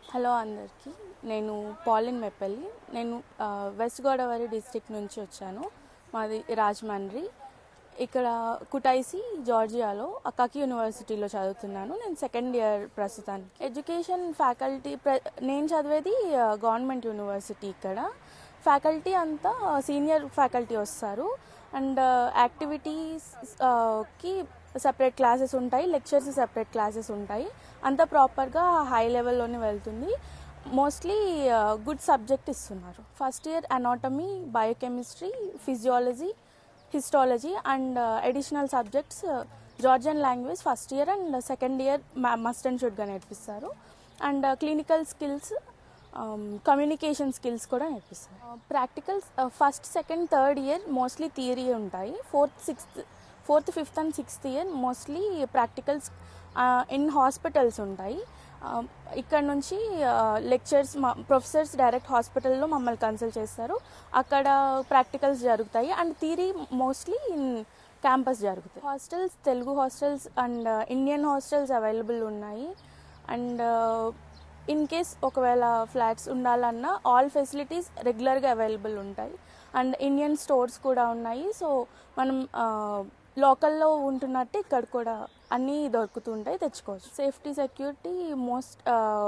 hello అందరికీ నేను pollen మెప్పల్లి నేను ఆ, వెస్ట్ గోదావరి డిస్ట్రిక్ట్ నుంచి వచ్చాను మాది రాజమండ్రి ఇక్కడ కుటైసి జార్జియాలో అకాకి యూనివర్సిటీలో చదువుతున్నాను నేను సెకండ్ ఇయర్ ప్రస్తుతానికి ఎడ్యుకేషన్ ఫ్యాకల్టీ ప్ర నేను చదివేది ఆ, గవర్నమెంట్ యూనివర్సిటీ ఇక్కడ ఫ్యాకల్టీ అంతా సీనియర్ ఫ్యాకల్టీ వస్తారు అండ్ యాక్టివిటీస్ కి సెపరేట్ క్లాసెస్ ఉంటాయి లెక్చర్స్ సెపరేట్ క్లాసెస్ ఉంటాయి అంతా ప్రాపర్గా హై లెవెల్లోనే వెళ్తుంది మోస్ట్లీ గుడ్ సబ్జెక్ట్ ఇస్తున్నారు first year anatomy biochemistry physiology histology and additional subjects Georgian language first year and second year must and షుడ్గా నేర్పిస్తారు and clinical skills communication skills కూడా నేర్పిస్తారు practicals first second third year mostly theory ఉంటాయి fourth sixth fourth fifth and sixth year mostly practicals in hospitals ఉంటాయి Uh, ఇక్కడ నుంచి lectures మా professors direct హాస్పిటల్లో మమ్మల్ని కన్సల్ట్ చేస్తారు అక్కడ ప్రాక్టికల్స్ జరుగుతాయి and theory mostly in campus జరుగుతాయి hostels Telugu hostels and Indian hostels available ఉన్నాయి అండ్ ఇన్ కేస్ ఒకవేళ ఫ్లాట్స్ ఉండాలన్నా ఆల్ ఫెసిలిటీస్ రెగ్యులర్గా అవైలబుల్ ఉంటాయి అండ్ ఇండియన్ స్టోర్స్ కూడా ఉన్నాయి సో మనం లోకల్లో ఉంటున్నట్టు ఇక్కడ కూడా అన్నీ దొరుకుతుంటాయి తెచ్చుకోవచ్చు సేఫ్టీ సెక్యూరిటీ మోస్ట్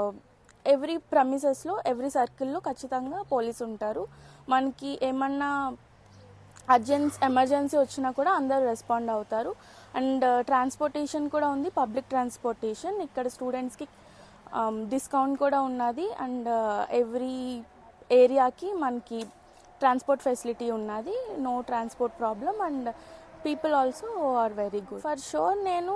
ఎవ్రీ ప్రమిసెస్లో ఎవ్రీ సర్కిల్లో ఖచ్చితంగా పోలీస్ ఉంటారు మనకి ఏమన్నా అర్జెన్స్ ఎమర్జెన్సీ వచ్చినా కూడా అందరు రెస్పాండ్ అవుతారు అండ్ ట్రాన్స్పోర్టేషన్ కూడా ఉంది పబ్లిక్ ట్రాన్స్పోర్టేషన్ ఇక్కడ స్టూడెంట్స్కి డిస్కౌంట్ కూడా ఉన్నది అండ్ ఎవ్రీ ఏరియాకి మనకి ట్రాన్స్పోర్ట్ ఫెసిలిటీ ఉన్నది no transport problem and people also are very good for sure నేను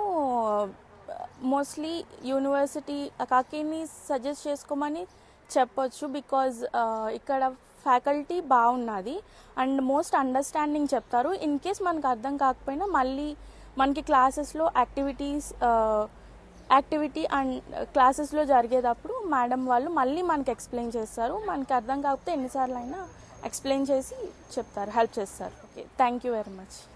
మోస్ట్లీ యూనివర్సిటీ కాకిని సజెస్ట్ చేసుకోమని చెప్పొచ్చు బికాజ్ ఇక్కడ ఫ్యాకల్టీ బాగున్నది అండ్ మోస్ట్ అండర్స్టాండింగ్ చెప్తారు ఇన్ కేస్ మనకు అర్థం కాకపోయినా మళ్ళీ మనకి క్లాసెస్లో యాక్టివిటీస్ యాక్టివిటీ అండ్ క్లాసెస్లో జరిగేటప్పుడు మేడం వాళ్ళు మళ్ళీ మనకి ఎక్స్ప్లెయిన్ చేస్తారు మనకి అర్థం కాకపోతే ఎన్నిసార్లు అయినా ఎక్స్ప్లెయిన్ చేసి చెప్తారు హెల్ప్ చేస్తారు okay thank you very much